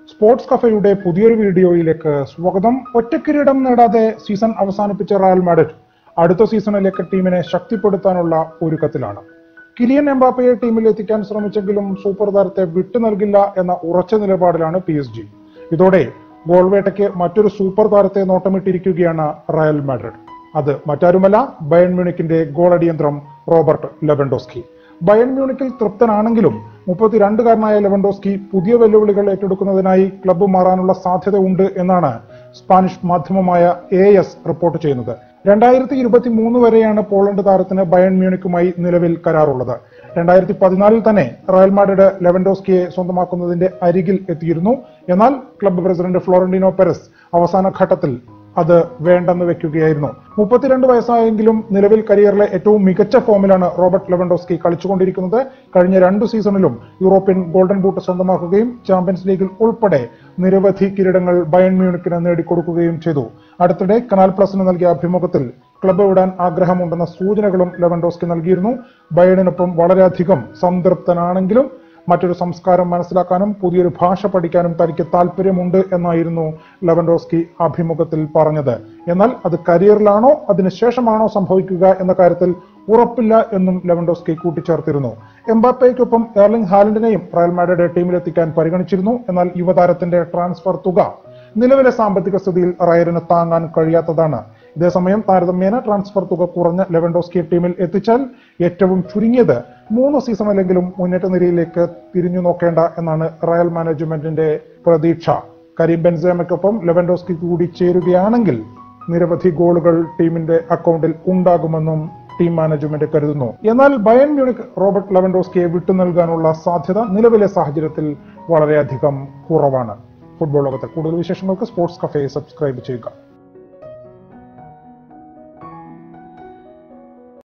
sports കഫയുടെ പുതിയൊരു വീഡിയോയിലേക്ക് സ്വാഗതം ഒറ്റക്കിരീടം നേടാതെ സീസൺ അവസാനിപ്പിച്ച റയൽ മാഡ്രിഡ് അടുത്ത സീസണിലേക്ക് ടീമിനെ ശക്തിപ്പെടുത്താനുള്ള ഒരുക്കത്തിലാണ് കിലിയൻ എംബാപ്പയെ ടീമിൽ എത്തിക്കാൻ ശ്രമിച്ചെങ്കിലും സൂപ്പർ താരത്തെ വിട്ടു നൽകില്ല എന്ന ഉറച്ച നിലപാടിലാണ് പി എസ് ജി ഇതോടെ ഗോൾവേട്ടയ്ക്ക് മറ്റൊരു സൂപ്പർ താരത്തെ നോട്ടമിട്ടിരിക്കുകയാണ് റയൽ മാഡ്രിഡ് അത് മറ്റാരുമല്ല ബയൺ മ്യൂണിക്കിന്റെ ഗോളടിയന്ത്രം റോബർട്ട് ലെവൻഡോസ്കി ബയൺ മ്യൂണിക്കിൽ തൃപ്തനാണെങ്കിലും മുപ്പത്തിരണ്ടുകാരനായ ലെവൻഡോസ്കി പുതിയ വെല്ലുവിളികൾ ഏറ്റെടുക്കുന്നതിനായി ക്ലബ്ബ് മാറാനുള്ള സാധ്യത ഉണ്ട് എന്നാണ് സ്പാനിഷ് മാധ്യമമായ എ എസ് റിപ്പോർട്ട് ചെയ്യുന്നത് രണ്ടായിരത്തി ഇരുപത്തി മൂന്ന് വരെയാണ് പോളണ്ട് താരത്തിന് ബയൺ മ്യൂണിക്കുമായി നിലവിൽ കരാറുള്ളത് രണ്ടായിരത്തി പതിനാലിൽ തന്നെ റയൽ മാഡ്രിഡ് ലെവൻഡോസ്കിയെ സ്വന്തമാക്കുന്നതിന്റെ അരികിൽ എത്തിയിരുന്നു എന്നാൽ ക്ലബ്ബ് പ്രസിഡന്റ് ഫ്ലോറന്റിനോ പെരസ് അവസാന ഘട്ടത്തിൽ അത് വേണ്ടെന്ന് വെക്കുകയായിരുന്നു മുപ്പത്തിരണ്ട് വയസ്സായെങ്കിലും നിലവിൽ കരിയറിലെ ഏറ്റവും മികച്ച ഫോമിലാണ് റോബർട്ട് ലെവൻഡോസ്കി കളിച്ചുകൊണ്ടിരിക്കുന്നത് കഴിഞ്ഞ രണ്ടു സീസണിലും യൂറോപ്യൻ ഗോൾഡൻ ബൂട്ട് സ്വന്തമാക്കുകയും ചാമ്പ്യൻസ് ലീഗിൽ ഉൾപ്പെടെ നിരവധി കിരീടങ്ങൾ ബയൺ മ്യൂണിക്കിന് നേടിക്കൊടുക്കുകയും ചെയ്തു അടുത്തിടെ കനാൽ പ്ലസിന് നൽകിയ അഭിമുഖത്തിൽ ക്ലബ്ബ് വിടാൻ ആഗ്രഹമുണ്ടെന്ന സൂചനകളും ലെവൻഡോസ്കി നൽകിയിരുന്നു ബയണിനൊപ്പം വളരെയധികം സംതൃപ്തനാണെങ്കിലും മറ്റൊരു സംസ്കാരം മനസ്സിലാക്കാനും പുതിയൊരു ഭാഷ പഠിക്കാനും തനിക്ക് താല്പര്യമുണ്ട് എന്നായിരുന്നു ലെവൻഡോസ്കി അഭിമുഖത്തിൽ പറഞ്ഞത് എന്നാൽ അത് കരിയറിലാണോ അതിനുശേഷമാണോ സംഭവിക്കുക എന്ന കാര്യത്തിൽ ഉറപ്പില്ല എന്നും ലെവൻഡോസ്കി കൂട്ടിച്ചേർത്തിരുന്നു എംബാപ്പയ്ക്കൊപ്പം എർലിംഗ് ഹാലൻഡിനെയും റയൽ മാഡ്രിഡ് ടീമിലെത്തിക്കാൻ പരിഗണിച്ചിരുന്നു എന്നാൽ യുവതാരത്തിന്റെ ട്രാൻസ്ഫർ തുക നിലവിലെ സാമ്പത്തിക സ്ഥിതിയിൽ റയലിന് താങ്ങാൻ കഴിയാത്തതാണ് ഇതേസമയം താരതമ്യേന ട്രാൻസ്ഫർ തുക കുറഞ്ഞ ലെവൻഡോസ്കി ടീമിൽ എത്തിച്ചാൽ ഏറ്റവും ചുരുങ്ങിയത് മൂന്ന് സീസണിലെങ്കിലും മുന്നേറ്റ നിരയിലേക്ക് തിരിഞ്ഞു നോക്കേണ്ട എന്നാണ് റയൽ മാനേജ്മെന്റിന്റെ പ്രതീക്ഷ കരീം ബെൻസേമയ്ക്കൊപ്പം ലെവൻഡോസ്കി കൂടി ചേരുകയാണെങ്കിൽ നിരവധി ഗോളുകൾ ടീമിന്റെ അക്കൗണ്ടിൽ ഉണ്ടാകുമെന്നും ടീം മാനേജ്മെന്റ് കരുതുന്നു എന്നാൽ ബയൺ മ്യൂണിക് റോബർട്ട് ലെവൻഡോസ്കിയെ വിട്ടു നൽകാനുള്ള സാധ്യത നിലവിലെ സാഹചര്യത്തിൽ വളരെയധികം കുറവാണ് ഫുട്ബോൾ ലോകത്തെ കൂടുതൽ വിശേഷങ്ങൾക്ക് സ്പോർട്സ് കഫേ സബ്സ്ക്രൈബ് ചെയ്യുക